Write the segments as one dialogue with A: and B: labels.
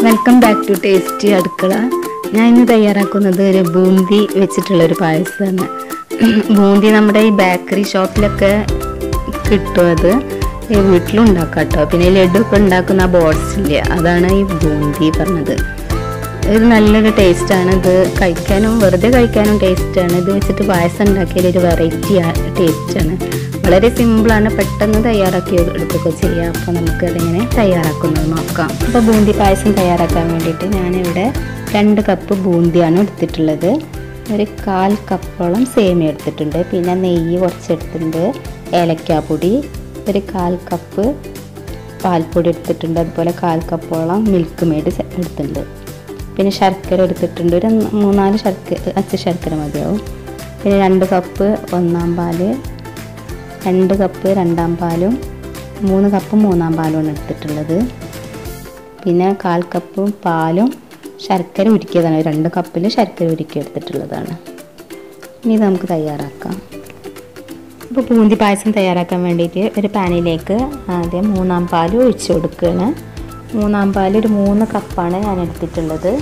A: welcome back to tasty അടുക്കള ഞാൻ ഇന്ന് തയ്യാറാക്കുന്നത് ഒരു ബൂന്തി വെച്ചിട്ടുള്ള ഒരു പായസമാണ് ബൂന്തി നമ്മുടെ ഈ ബേക്കറി ഷോപ്പിലൊക്കെ കിട്ടും അത് ഈ വീട്ടിലും ഉണ്ടാക്കാം കേട്ടോ പിന്നെ ഈ ലഡു ഒക്കെ ഉണ്ടാക്കുന്ന ബോൾസ് ഇല്ല അതാണ് ഈ ബൂന്തി പറഞ്ഞത് ഒരു നല്ലൊരു ടേസ്റ്റാണ് ഇത് കഴിക്കാനും വെറുതെ കഴിക്കാനും ടേസ്റ്റാണ് ഇത് വെച്ചിട്ട് പായസം ഉണ്ടാക്കിയാൽ ഒരു വെറൈറ്റി ടേസ്റ്റാണ് വളരെ സിമ്പിളാണ് പെട്ടെന്ന് തയ്യാറാക്കി എടുക്കുകയൊക്കെ ചെയ്യാം അപ്പോൾ നമുക്ക് അതെങ്ങനെ തയ്യാറാക്കുന്നത് നോക്കാം അപ്പോൾ ബൂന്തി പായസം തയ്യാറാക്കാൻ വേണ്ടിയിട്ട് ഞാനിവിടെ രണ്ട് കപ്പ് ബൂന്തിയാണ് എടുത്തിട്ടുള്ളത് ഒരു കാൽ കപ്പോളം സേമിയ എടുത്തിട്ടുണ്ട് പിന്നെ നെയ്യ് കുറച്ചെടുത്തിട്ടുണ്ട് ഏലക്കാപ്പൊടി ഒരു കാൽ കപ്പ് പാൽപ്പൊടി എടുത്തിട്ടുണ്ട് അതുപോലെ കാൽ കപ്പോളം മിൽക്ക് മെയ്ഡ് എടുത്തിട്ടുണ്ട് പിന്നെ ശർക്കര എടുത്തിട്ടുണ്ട് ഒരു മൂന്നാല് ശർക്കര അച്ച ശർക്കര മതിയാവും പിന്നെ രണ്ട് കപ്പ് ഒന്നാം പാല് രണ്ട് കപ്പ് രണ്ടാം പാലും മൂന്ന് കപ്പ് മൂന്നാം പാലുമാണ് എടുത്തിട്ടുള്ളത് പിന്നെ കാൽ കപ്പ് പാലും ശർക്കര ഉരുക്കിയതാണ് രണ്ട് കപ്പിൽ ശർക്കര ഉരുക്കി എടുത്തിട്ടുള്ളതാണ് ഇനി ഇത് നമുക്ക് തയ്യാറാക്കാം ഇപ്പോൾ ബൂന്തി പായസം തയ്യാറാക്കാൻ വേണ്ടിയിട്ട് ഒരു പാനിലേക്ക് ആദ്യം മൂന്നാം പാൽ ഒഴിച്ചു കൊടുക്കുകയാണ് മൂന്നാം പാൽ ഒരു മൂന്ന് കപ്പാണ് ഞാൻ എടുത്തിട്ടുള്ളത്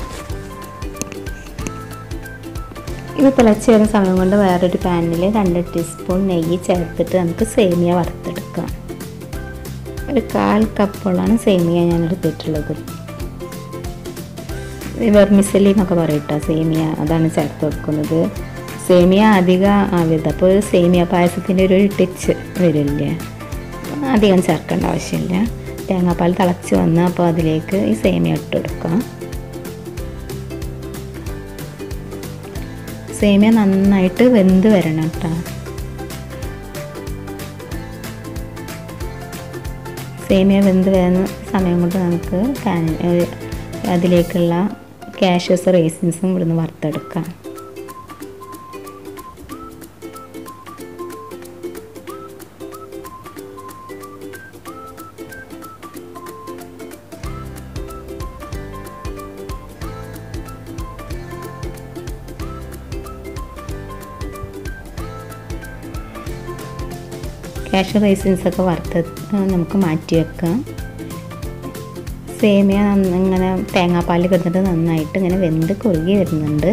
A: ഇത് തിളച്ച് വരുന്ന സമയം കൊണ്ട് വേറൊരു പാനിൽ രണ്ട് ടീസ്പൂൺ നെയ്യ് ചേർത്തിട്ട് നമുക്ക് സേമിയ വറുത്തെടുക്കാം ഒരു കാൽ കപ്പോളാണ് സേമിയ ഞാൻ എടുത്തിട്ടുള്ളത് വെർമിസലി എന്നൊക്കെ പറയട്ടോ സേമിയ അതാണ് ചേർത്ത് വെക്കുന്നത് സേമിയ അധികം ആവരുത് അപ്പോൾ സേമിയ പായസത്തിൻ്റെ ഒരു ടച്ച് വരില്ല അധികം ചേർക്കേണ്ട ആവശ്യമില്ല തേങ്ങാപ്പാൽ തിളച്ച് വന്ന് അപ്പോൾ അതിലേക്ക് ഈ സേമിയ ഇട്ട് കൊടുക്കാം സേമിയ നന്നായിട്ട് വെന്ത് വരണം കേട്ടോ സേമിയ വെന്ത് വരുന്ന സമയം കൊണ്ട് നമുക്ക് അതിലേക്കുള്ള കാഷ്യസ് റേസിൻസും ഇവിടുന്ന് വറുത്തെടുക്കാം കാഷ്യൂ റൈസിൻസ് ഒക്കെ വറുത്ത് നമുക്ക് മാറ്റി വെക്കാം സേമിയ ഇങ്ങനെ തേങ്ങാപ്പാൽ കിടന്നിട്ട് നന്നായിട്ട് ഇങ്ങനെ വെന്ത് കുറുകി വരുന്നുണ്ട്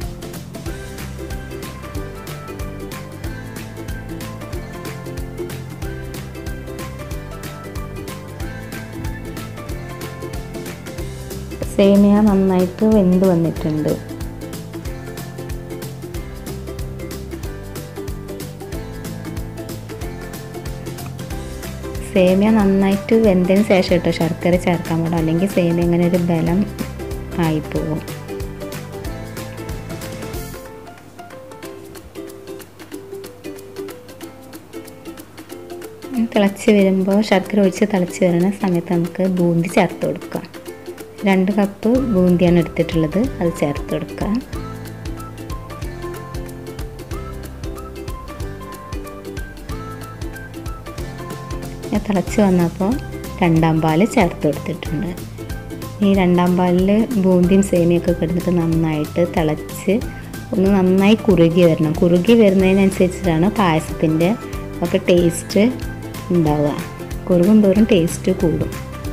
A: സേമിയ നന്നായിട്ട് വെന്ത് വന്നിട്ടുണ്ട് സേമിയ നന്നായിട്ട് വെന്തതിന് ശേഷം ഇട്ടോ ശർക്കര ചേർക്കാൻ പാടും അല്ലെങ്കിൽ സേമിയ ഇങ്ങനെ ഒരു ബലം ആയിപ്പോവും തിളച്ച് വരുമ്പോൾ ശർക്കര ഒഴിച്ച് തിളച്ച് വരുന്ന സമയത്ത് നമുക്ക് ബൂന്തി ചേർത്ത് കൊടുക്കാം രണ്ട് കപ്പ് ബൂന്തിയാണ് എടുത്തിട്ടുള്ളത് അത് ചേർത്ത് കൊടുക്കാം തിളച്ച് വന്നപ്പോൾ രണ്ടാം പാൽ ചേർത്ത് കൊടുത്തിട്ടുണ്ട് ഈ രണ്ടാം പാലിൽ ബൂന്തിയും സേമിയൊക്കെ കിടന്നിട്ട് നന്നായിട്ട് തിളച്ച് ഒന്ന് നന്നായി കുറുകി വരണം കുറുകി വരുന്നതിനനുസരിച്ചിട്ടാണ് പായസത്തിൻ്റെ ഒക്കെ ടേസ്റ്റ് ഉണ്ടാവുക കുറുകും തോറും ടേസ്റ്റ് കൂടും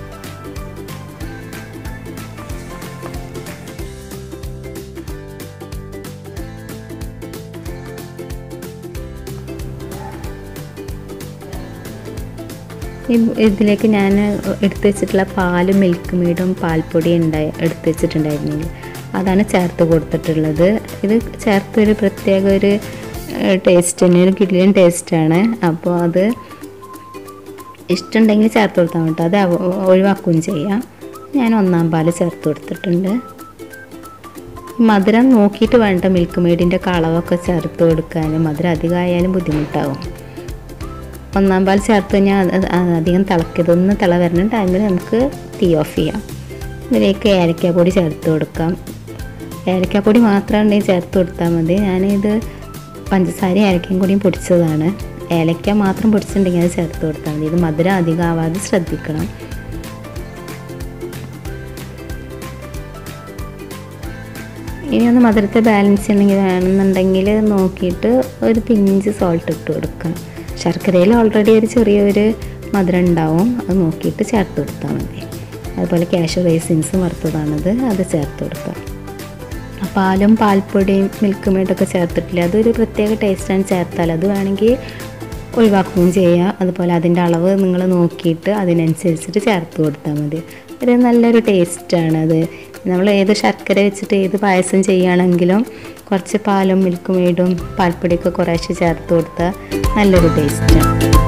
A: ഇതിലേക്ക് ഞാൻ എടുത്തു വെച്ചിട്ടുള്ള പാലും മിൽക്ക് മീഡും പാൽപ്പൊടി ഉണ്ടായി എടുത്തു വെച്ചിട്ടുണ്ടായിരുന്നില്ല അതാണ് ചേർത്ത് കൊടുത്തിട്ടുള്ളത് ഇത് ചേർത്തൊരു പ്രത്യേക ഒരു ടേസ്റ്റ് തന്നെ ഒരു കിടിലൻ ടേസ്റ്റാണ് അപ്പോൾ അത് ഇഷ്ടമുണ്ടെങ്കിൽ ചേർത്ത് കൊടുത്താൽ കേട്ടോ അത് ഒഴിവാക്കുകയും ചെയ്യാം ഞാൻ ഒന്നാം പാൽ ചേർത്ത് കൊടുത്തിട്ടുണ്ട് മധുരം നോക്കിയിട്ട് വേണ്ട മിൽക്ക് മെയ്ഡിൻ്റെ കളവൊക്കെ ചേർത്ത് കൊടുക്കാൻ മധുരം അധികമായാലും ബുദ്ധിമുട്ടാവും ഒന്നാം പാൽ ചേർത്ത് കഴിഞ്ഞാൽ അധികം തിളക്കതൊന്ന് തിള വരുന്ന ടൈമിൽ നമുക്ക് തീ ഓഫ് ചെയ്യാം ഇതിലേക്ക് ഏലക്കാപ്പൊടി ചേർത്ത് കൊടുക്കാം ഏലക്കാപ്പൊടി മാത്രം ഉണ്ടെങ്കിൽ ചേർത്ത് കൊടുത്താൽ മതി ഞാനിത് പഞ്ചസാര ഏലക്കയും കൂടിയും പൊടിച്ചതാണ് ഏലക്ക മാത്രം പൊടിച്ചിട്ടുണ്ടെങ്കിൽ അത് ചേർത്ത് കൊടുത്താൽ മതി ഇത് മധുരം അധികം ആവാതെ ശ്രദ്ധിക്കണം ഇനി ഒന്ന് മധുരത്തെ ബാലൻസ് ചെയ്യണമെങ്കിൽ വേണമെന്നുണ്ടെങ്കിൽ നോക്കിയിട്ട് ഒരു പിഞ്ച് സോൾട്ട് ഇട്ട് കൊടുക്കാം ശർക്കരയിൽ ഓൾറെഡി ഒരു ചെറിയൊരു മധുരം ഉണ്ടാവും അത് നോക്കിയിട്ട് ചേർത്ത് കൊടുത്താൽ മതി അതുപോലെ കാഷ്യൂ റൈസിൻസ് വറുത്തതാണത് അത് ചേർത്ത് കൊടുക്കുക പാലും പാൽപ്പൊടിയും മിൽക്ക് മെയ്ഡൊക്കെ ചേർത്തിട്ടില്ല അതൊരു പ്രത്യേക ടേസ്റ്റാണ് ചേർത്താൽ അത് വേണമെങ്കിൽ ഒഴിവാക്കുകയും ചെയ്യുക അതുപോലെ അതിൻ്റെ അളവ് നിങ്ങൾ നോക്കിയിട്ട് അതിനനുസരിച്ചിട്ട് ചേർത്ത് കൊടുത്താൽ മതി ഒരു നല്ലൊരു ടേസ്റ്റാണ് അത് നമ്മൾ ഏത് ശർക്കര വെച്ചിട്ട് ഏത് പായസം ചെയ്യുകയാണെങ്കിലും കുറച്ച് പാലും മിൽക്ക് മെയ്ഡും പാൽപ്പൊടിയൊക്കെ കുറേശ്ശെ ചേർത്ത് കൊടുത്താൽ നല്ലൊരു ടേസ്റ്റാണ്